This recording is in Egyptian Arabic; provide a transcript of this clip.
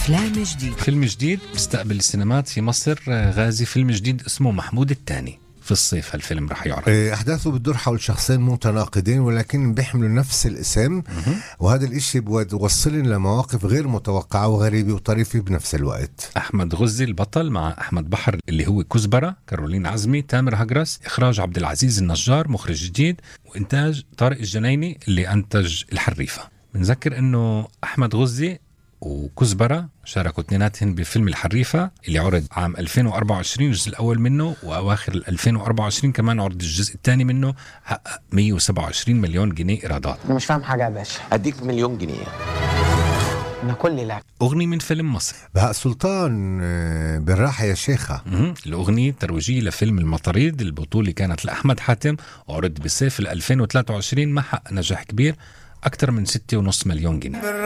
أفلام جديد فيلم جديد بيستقبل السينمات في مصر آه، غازي فيلم جديد اسمه محمود الثاني في الصيف هالفيلم رح يعرض إيه، أحداثه بتدور حول شخصين متناقضين ولكن بيحملوا نفس الاسم وهذا الاشي بيوصلنا لمواقف غير متوقعة وغريبة وطريفة بنفس الوقت احمد غزي البطل مع احمد بحر اللي هو كزبره كارولين عزمي تامر هجرس اخراج عبد العزيز النجار مخرج جديد وانتاج طارق الجنايني اللي انتج الحريفه بنذكر انه احمد غزي وكزبرة شاركوا اثنيناتهم بفيلم الحريفة اللي عرض عام 2024 الجزء الأول منه وأواخر 2024 كمان عرض الجزء الثاني منه حقق 127 مليون جنيه إيرادات انا مش فاهم حاجه يا باشا اديك مليون جنيه انا كل لعب أغنية من فيلم مصري بهاء سلطان آه، بالراحة يا شيخة مهم. الأغنية ترويجية لفيلم المطاريد البطولة كانت لأحمد حاتم وعرض بصيف 2023 ما حقق نجاح كبير أكثر من 6.5 مليون جنيه